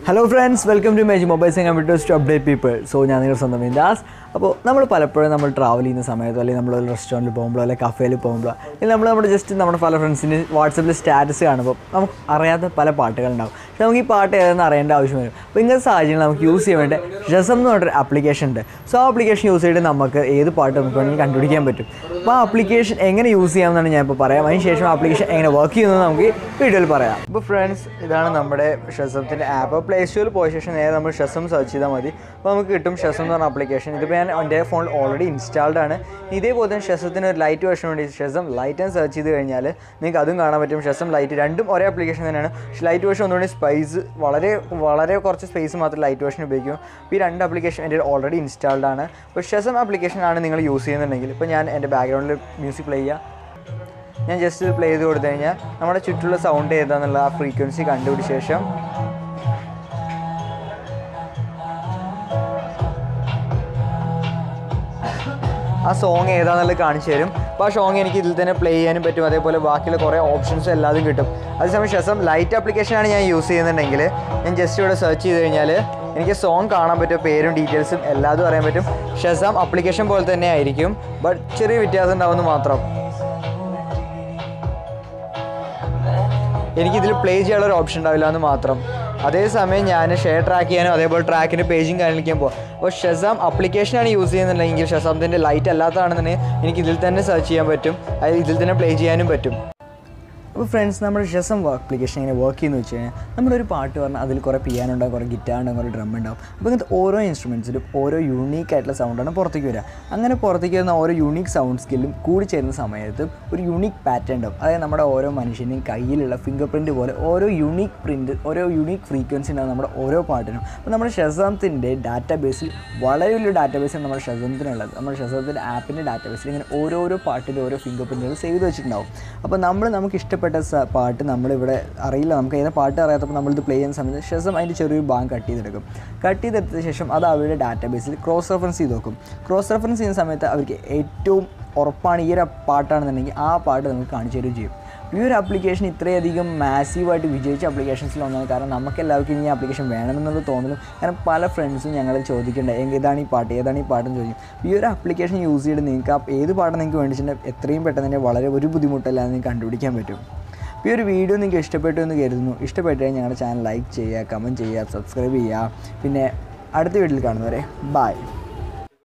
hello friends welcome to Mage mobiles and computers to update people so ഞാൻ നിങ്ങളുടെ സ്വന്തം ഇന്ദാസ് അപ്പോൾ നമ്മൾ പലപ്പോഴും നമ്മൾ ട്രാവൽ ചെയ്യുന്ന സമയത്തോ അല്ലെങ്കിൽ നമ്മൾ ഒരു റെസ്റ്റോറൻറ്റിൽ പോകുമ്പോഴോ അല്ലെങ്കിൽ കഫേയിൽ പോകുമ്പോഴോ അല്ലെങ്കിൽ നമ്മൾ നമ്മുടെ ജസ്റ്റ് നമ്മുടെ പല ഫ്രണ്ട്സിൻ്റെ വാട്സപ്പിൽ സ്റ്റാറ്റസ് കാണുമ്പോൾ നമുക്ക് അറിയാത്ത പല പാട്ടുകളുണ്ടാവും പക്ഷെ നമുക്ക് ഈ പാട്ട് ഏതെന്ന് അറിയേണ്ട ആവശ്യം വരും അപ്പോൾ ഇങ്ങനത്തെ സാഹചര്യങ്ങൾ നമുക്ക് യൂസ് ചെയ്യാൻ വേണ്ടി രസം എന്ന് പറഞ്ഞൊരു ആപ്ലിക്കേഷൻ ഉണ്ട് സോ ആ ആപ്ലിക്കേഷൻ യൂസ് ചെയ്തിട്ട് നമുക്ക് ഏത് പാട്ട് നമുക്ക് വേണമെങ്കിൽ കണ്ടുപിടിക്കാൻ പറ്റും അപ്പോൾ ആ ആപ്ലിക്കേഷൻ എങ്ങനെ യൂസ് ചെയ്യാമെന്നാണ് ഞാൻ ഇപ്പോൾ പറയാം അതിന് ശേഷം ആപ്ലിക്കേഷൻ എങ്ങനെ വർക്ക് ചെയ്യുന്നത് നമുക്ക് വീഡിയോയിൽ പറയാം ഇപ്പോൾ ഫ്രണ്ട്സ് ഇതാണ് നമ്മുടെ ഷസത്തിൻ്റെ ആപ്പ് പ്ലേ സ്റ്റോറിൽ പോയ ശേഷം നേരെ നമ്മൾ ഷസം സെർച്ച് ചെയ്താൽ മതി അപ്പോൾ നമുക്ക് കിട്ടും ഷസം എന്ന് പറഞ്ഞ ആപ്ലിക്കേഷൻ ഇതിപ്പോൾ ഞാൻ എൻ്റെ ഫോണിൽ ഓൾറെഡി ഇൻസ്റ്റാൾഡ് ആണ് ഇതേപോലെ തന്നെ ഷസത്തിന് ഒരു ലൈറ്റ് വേർഷൻ വേണ്ടി ഷസം ലൈറ്റ് ആൻഡ് സെർച്ച് ചെയ്ത് കഴിഞ്ഞാൽ നിങ്ങൾക്ക് അതും കാണാൻ പറ്റും ഷസം ലൈറ്റ് രണ്ടും ഒരേ ആപ്ലിക്കേഷൻ തന്നെയാണ് പക്ഷേ ലൈറ്റ് വേർഷൻ ഒന്നുകൂടി സ്പൈസ് വളരെ വളരെ കുറച്ച് സ്പേസ് മാത്രം ലൈറ്റ് വേർഷൻ ഉപയോഗിക്കും അപ്പോൾ ഈ രണ്ട് ആപ്ലിക്കേഷൻ എൻ്റെ ഓൾറെഡി ഇൻസ്റ്റാൾഡ് ആണ് അപ്പോൾ ഷസം ആപ്ലിക്കേഷൻ ആണ് നിങ്ങൾ യൂസ് ചെയ്യുന്നുണ്ടെങ്കിൽ ഇപ്പോൾ ഞാൻ എൻ്റെ ബാക്ക്ഗ്രൗണ്ടിൽ മ്യൂസിക് പ്ലേ ചെയ്യുക ഞാൻ ജസ്റ്റ് പ്ലേ ചെയ്ത് കൊടുത്തു കഴിഞ്ഞാൽ നമ്മുടെ ചുറ്റുള്ള സൗണ്ട് ഏതാണെന്നുള്ള ആ ഫ്രീക്വൻസി കണ്ടുപിടിച്ച ശേഷം ആ സോങ് ഏതാണെന്നുള്ളത് കാണിച്ചു തരും അപ്പോൾ ആ സോങ് എനിക്ക് ഇതിൽ തന്നെ പ്ലേ ചെയ്യാനും പറ്റും അതേപോലെ ബാക്കിയുള്ള കുറേ ഓപ്ഷൻസും എല്ലാതും കിട്ടും അതേസമയം ശേഷം ലൈറ്റ് ആപ്ലിക്കേഷനാണ് ഞാൻ യൂസ് ചെയ്യുന്നുണ്ടെങ്കിൽ ഞാൻ ജസ്റ്റ് ഇവിടെ സെർച്ച് ചെയ്ത് കഴിഞ്ഞാൽ എനിക്ക് സോങ് കാണാൻ പറ്റും പേരും ഡീറ്റെയിൽസും എല്ലാതും അറിയാൻ പറ്റും ഷസാം ആപ്ലിക്കേഷൻ പോലെ തന്നെ ആയിരിക്കും ബട്ട് ചെറിയ വ്യത്യാസം ഉണ്ടാവുമെന്ന് മാത്രം എനിക്കിതിൽ പ്ലേ ചെയ്യാനുള്ള ഒരു ഓപ്ഷൻ ഉണ്ടാവില്ല എന്ന് മാത്രം അതേസമയം ഞാൻ ഷെയർ ട്രാക്ക് ചെയ്യാനും അതേപോലെ ട്രാക്കിൻ്റെ പേജും കാണിക്കാൻ പോകും അപ്പോൾ ഷസാം ആപ്ലിക്കേഷനാണ് യൂസ് ചെയ്യുന്നുണ്ടെങ്കിൽ ഷസാമത്തിൻ്റെ ലൈറ്റ് അല്ലാത്തതാണെന്നുണ്ടെങ്കിൽ എനിക്ക് ഇതിൽ തന്നെ സെർച്ച് ചെയ്യാൻ പറ്റും അതായത് ഇതിൽ തന്നെ പ്ലേ ചെയ്യാനും പറ്റും അപ്പോൾ ഫ്രണ്ട്സ് നമ്മുടെ ഷസം ആപ്ലിക്കേഷൻ എങ്ങനെ വർക്ക് ചെയ്യുന്നു വെച്ച് കഴിഞ്ഞാൽ നമ്മളൊരു പാട്ട് പറഞ്ഞാൽ അതിൽ കുറേ പിയാനോ ഉണ്ടാവും കുറേ ഗിറ്റാർ ഉണ്ടാവും കുറേ ഡ്രം ഉണ്ടാവും അപ്പോൾ ഇങ്ങനത്തെ ഓരോ ഇൻസ്ട്രുമെൻസിലും ഓരോ യൂണീക്ക് ആയിട്ടുള്ള സൗണ്ടാണ് പുറത്തേക്ക് വരിക അങ്ങനെ പുറത്തേക്ക് വരുന്ന ഓരോ യൂണീക്ക് സൗണ്ട് സ്കില്ലും കൂടി ചേരുന്ന സമയത്ത് ഒരു യൂണീക്ക് പാറ്റേൺ ഉണ്ടാവും അതായത് നമ്മുടെ ഓരോ മനുഷ്യൻ്റെയും കയ്യിലുള്ള ഫിംഗർ പ്രിൻറ്റ് പോലെ ഓരോ യൂണീക്ക് പ്രിൻറ്റ് ഓരോ യൂണീക്ക് ഫ്രീക്വൻസി ഉണ്ടാവും നമ്മുടെ ഓരോ പാട്ടിനും അപ്പോൾ നമ്മുടെ ഷസാമത്തിൻ്റെ ഡാറ്റാ ബേസിൽ വളരെ വലിയ ഡാറ്റാ ബേസാണ് നമ്മുടെ ഷസാമത്തിനുള്ളത് നമ്മുടെ ഷസാമത്തിൻ്റെ ആപ്പിൻ്റെ ഡാറ്റാ ബേസിൽ ഇങ്ങനെ ഓരോരോ പാട്ടിൻ്റെ ഓരോ ഫിംഗർ പ്രിൻറ്റുകൾ സേവ് ചെയ്ത് വെച്ചിട്ടുണ്ടാവും അപ്പോൾ നമ്മൾ നമുക്ക് ഇഷ്ടപ്പെട്ട സ- പാട്ട് നമ്മളിവിടെ അറിയില്ല നമുക്ക് ഏത് പാട്ട് അറിയാത്തപ്പോൾ നമ്മളിത് പ്ലേ ചെയ്യുന്ന സമയത്ത് ശേഷം അതിൻ്റെ ചെറിയൊരു ഭാഗം കട്ട് ചെയ്തെടുക്കും കട്ട് ചെയ്തെടുത്ത ശേഷം അത് അവരുടെ ഡാറ്റാ ബേസിൽ ക്രോസ് റെഫറൻസ് ചെയ്ത് നോക്കും ക്രോസ് റെഫറൻസ് ചെയ്യുന്ന സമയത്ത് അവർക്ക് ഏറ്റവും ഉറപ്പാണ് ഈ ഒരു പാട്ടാണെന്നുണ്ടെങ്കിൽ ആ പാട്ട് നമുക്ക് കാണിച്ചു തരികയും ചെയ്യും ഈ ഒരു ആപ്ലിക്കേഷൻ ഇത്രയധികം മാസീവായിട്ട് വിജയിച്ച ആപ്ലിക്കേഷൻസിൽ ഒന്നാണ് കാരണം നമുക്ക് എല്ലാവർക്കും ഈ ആപ്ലിക്കേഷൻ വേണമെന്നുള്ള തോന്നലും കാരണം പല ഫ്രണ്ട്സും ഞങ്ങൾ ചോദിക്കേണ്ടത് എങ്കിൽ ഏതാണ് ഈ പാട്ട് ഏതാണ് ഈ പാട്ടെന്ന് ചോദിക്കും ഈ ഒരു ആപ്ലിക്കേഷൻ യൂസ് ചെയ്ത് നിങ്ങൾക്ക് ആ ഏത് പാട്ട് നിങ്ങൾക്ക് വേണ്ടിച്ചിട്ടുണ്ടെങ്കിൽ എത്രയും പെട്ടെന്ന് തന്നെ വളരെ ഒരു ബുദ്ധിമുട്ടല്ലാതെ നിങ്ങൾക്ക് കണ്ടുപിടിക്കാൻ പറ്റും അപ്പോൾ ഈ ഒരു വീഡിയോ നിങ്ങൾക്ക് ഇഷ്ടപ്പെട്ടു എന്ന് കരുതുന്നു ഇഷ്ടപ്പെട്ടു കഴിഞ്ഞാൽ ഞങ്ങളുടെ ചാനൽ ലൈക്ക് ചെയ്യുക കമൻറ്റ് ചെയ്യുക സബ്സ്ക്രൈബ് ചെയ്യുക പിന്നെ അടുത്ത വീട്ടിൽ കാണുന്നവരെ ബൈ